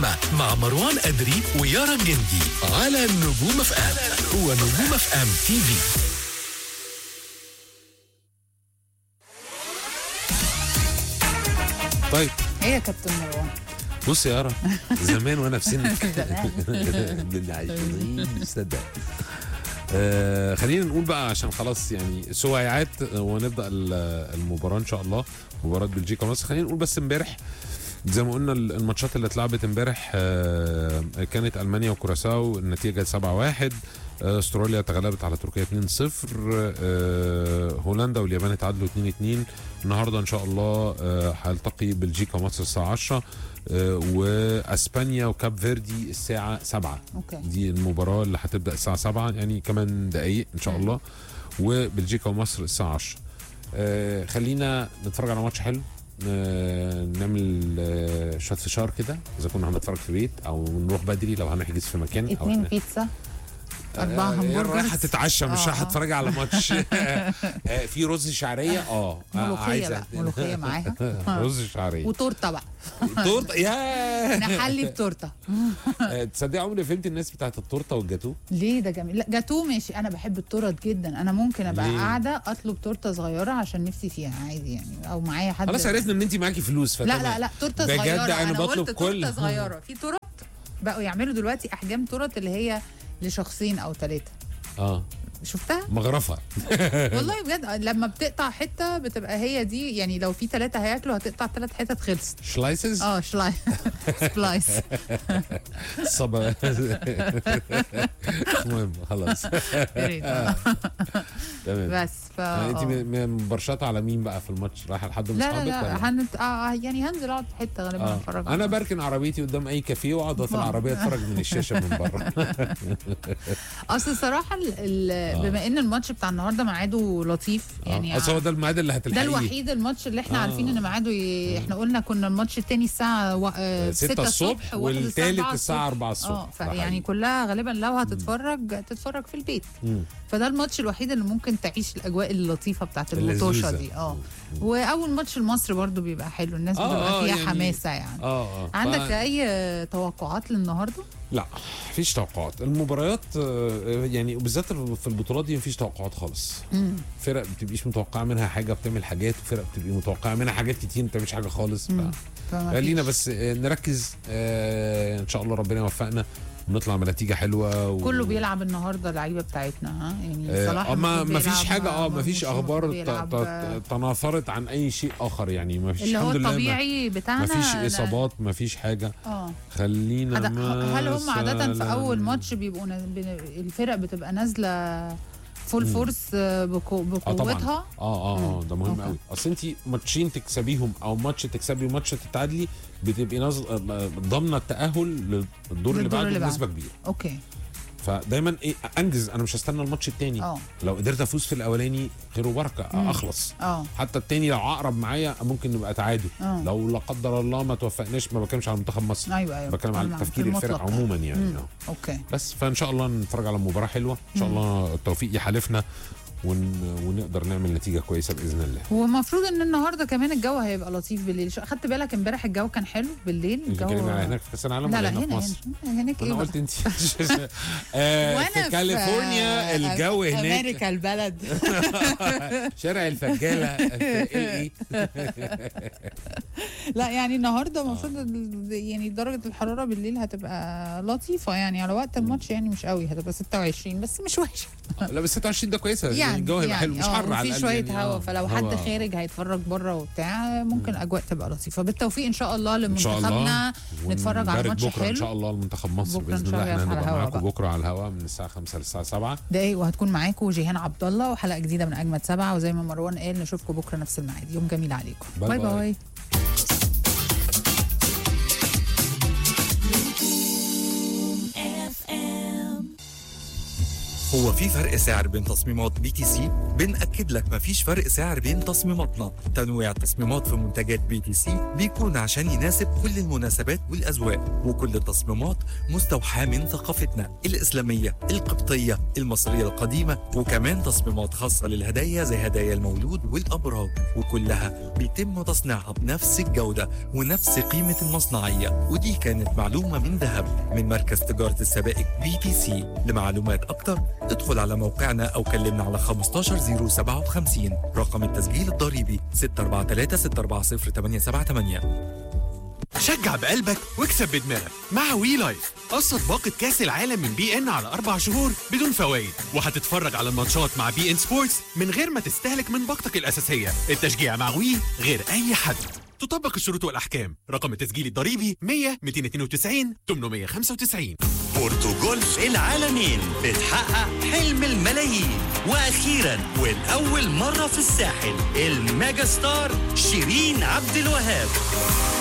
اللعبة مع مروان أدري ويارا جندي على نجوم اف ام هو نجوم اف ام تي في طيب ايه يا كابتن مروان بص يا يارا زمان وانا في سنك زمان. من عشرين صدق آه خلينا نقول بقى عشان خلاص يعني سويعات ونبدا ال- المباراه ان شاء الله مباراه بلجيكا ومصر خلينا نقول بس امبارح زي ما قلنا الماتشات اللي اتلعبت امبارح آه، كانت المانيا وكوراساو النتيجه 7-1 آه، استراليا تغلبت على تركيا 2-0 آه، هولندا واليابان اتعادلوا 2-2 النهارده ان شاء الله آه، هيلتقي بلجيكا ومصر الساعه 10 آه، واسبانيا وكاب فيردي الساعه 7 اوكي دي المباراه اللي هتبدا الساعه 7 يعني كمان دقائق ان شاء الله وبلجيكا ومصر الساعه 10 آه خلينا نتفرج على ماتش حلو آه نعمل آه شوت فشار كده اذا كنا هنتفرج في بيت او نروح بدري لو هنحجز في مكان او اتنين بيتزا أربعة همبرجرز. رايحه تتعشى مش آه، رايحه آه. تتفرج على ماتش آه، في رز شعريه اه ملوخية بقى، ملوخية معاها. رز شعريه وتورته بقى تورته يا نحلي بتورته آه، تصدق عمري فهمت الناس بتاعت التورته والجاتوه ليه ده جميل لا جاتوه ماشي انا بحب التورت جدا انا ممكن ابقى ليه؟ قاعده اطلب تورته صغيره عشان نفسي فيها عادي يعني او معايا حد خلاص عرفنا ان انت معاكي فلوس لا لا لا تورته بجد صغيره أنا بطلب قلت كل- تورته صغيره في تورت بقوا يعملوا دلوقتي احجام تورت اللي هي لشخصين او ثلاثه اه شفتها مغرفه والله بجد لما بتقطع حته بتبقى هي دي يعني لو في ثلاثه هياكلوا هتقطع ثلاث حتت خلصت شلايسز اه شلاي سبلايس صبا المهم خلاص يا ريت. آه. تمام بس ف يعني انت آه. م- م- مبرشطه على مين بقى في الماتش رايحه لحد من لا اصحابك لا ولا؟ لا هنت... آه يعني هنزل اقعد في حته غالبا آه. اتفرج انا بركن عربيتي قدام اي كافيه واقعد في آه. العربيه اتفرج من الشاشه من بره اصل الصراحه ال... ال... بما ان الماتش بتاع النهارده ميعاده لطيف يعني يعني اصل هو ده الميعاد اللي ده هتلحقيه الوحيد الماتش اللي احنا آه. عارفين ان ميعاده ي... احنا قلنا كنا الماتش التاني الساعه و... آه 6 الصبح وواحد والتالت 4 الساعه 4 اه الصبح ده فيعني حقيقي. كلها غالبا لو هتتفرج تتفرج في البيت مم. فده الماتش الوحيد اللي ممكن تعيش الاجواء اللطيفه بتاعت المطوشه اللذيذة. دي اه واول ماتش لمصر برضو بيبقى حلو الناس آه، بتبقى آه، فيها يعني- حماسه يعني اه اه عندك ف- اي توقعات للنهارده لا مفيش توقعات المباريات آه، يعني وبالذات في البطولات دي مفيش توقعات خالص مم. فرق بتبقيش متوقعه منها حاجه بتعمل حاجات وفرق بتبقي متوقعه منها حاجات كتير ما بتعملش حاجه خالص ف... مم. فما خلينا فيش. بس آه، نركز آه، ان شاء الله ربنا يوفقنا ونطلع بنتيجه حلوه و... كله بيلعب النهارده اللعيبه بتاعتنا ها يعني آه، صلاح آه، ما المفروض ما فيش بيلعب، حاجه اه ما مرموش فيش المفروض اخبار ت- بيلعب، ت- تناثرت عن اي شيء اخر يعني ما فيش اللي هو الحمد لله ما- الطبيعي بتاعنا ما فيش لا. اصابات ما فيش حاجه اه خلينا عد- هل هم عادة في مثلاً- أول ماتش بيبقوا ناز- بن- الفرق بتبقى نازلة فول فورس آه، بقو- اه طبعا بقوتها اه اه اه ده مهم أوكي. قوي اصل انت ماتشين تكسبيهم او ماتش تكسبي وماتش تتعادلي بتبقي نازل آه، ضامنه التاهل للدور اللي للدور بعده اللي بعده. بنسبه كبيره اوكي فدايما ايه انجز انا مش هستنى الماتش التاني اه لو قدرت افوز في الاولاني خير وبركه مم. اخلص اه حتى التاني لو عقرب معايا ممكن نبقى تعادل آه. لو لا قدر الله ما توفقناش ما بتكلمش على منتخب مصر ايوه ايوه بتكلم على طبعاً، تفكير في الفرق المطلق. عموما يعني مم. آه. اوكي بس فان شاء الله نتفرج على مباراه حلوه ان شاء الله التوفيق يحالفنا ون... ونقدر نعمل نتيجه كويسه باذن الله ومفروض ان النهارده كمان الجو هيبقى لطيف بالليل شو- خدت بالك امبارح الجو كان حلو بالليل انت بتتكلمي على هناك في كاس العالم لا ولا لا هنا في هنا مصر؟ هنا هناك ايه انا بقى؟ قلت انت آه وأنا في كاليفورنيا آه، الجو هناك امريكا البلد شارع الفجاله في ال لا يعني النهارده المفروض ال- يعني درجه الحراره بالليل هتبقى لطيفه يعني على وقت الماتش يعني مش قوي هتبقى 26 بس مش وحشه اي لا بس 26 ده كويسه يعني يعني الجو هيبقى حلو مش آه، حر على وفي الاقل شويه يعني، هوا آه، فلو حد هوا. خارج هيتفرج بره وبتاع ممكن الاجواء تبقى لطيفه بالتوفيق ان شاء الله ان شاء لمنتخبنا الله نتفرج على ونبارك ماتش بكره ان حلو شاء الله المنتخب مصر بكرة إن باذن شاء الله الله احنا على هنبقى الهوا معاكم بقى. بكره على الهواء من الساعه 5 للساعه 7 دقايق وهتكون معاكم جيهان عبد الله وحلقه جديده من اجمد سبعه وزي ما مروان قال نشوفكم بكره نفس الميعاد يوم جميل عليكم باي باي باي. باي هو هو في فرق سعر بين تصميمات بي تي سي؟ بنأكد لك مفيش فرق سعر بين تصميماتنا، تنويع التصميمات في منتجات بي تي سي بيكون عشان يناسب كل المناسبات والأذواق، وكل التصميمات مستوحاة من ثقافتنا الإسلامية، القبطية، المصرية القديمة، وكمان تصميمات خاصة للهدايا زي هدايا المولود والأبراج، وكلها بيتم تصنيعها بنفس الجودة ونفس قيمة المصنعية، ودي كانت معلومة من ذهب من مركز تجارة السبائك بي تي سي، لمعلومات أكتر ادخل على موقعنا أو كلمنا على 15057 رقم التسجيل الضريبي 643 640 878 شجع بقلبك واكسب بدماغك مع وي لايف قسط باقة كأس العالم من بي ان على أربع شهور بدون فوائد وهتتفرج على الماتشات مع بي ان سبورتس من غير ما تستهلك من باقتك الأساسية التشجيع مع وي غير أي حد تطبق الشروط والأحكام رقم التسجيل الضريبي 100 292 895 بورتوجولف العالمين بتحقق حلم الملايين واخيرا ولاول مره في الساحل الميجا ستار شيرين عبد الوهاب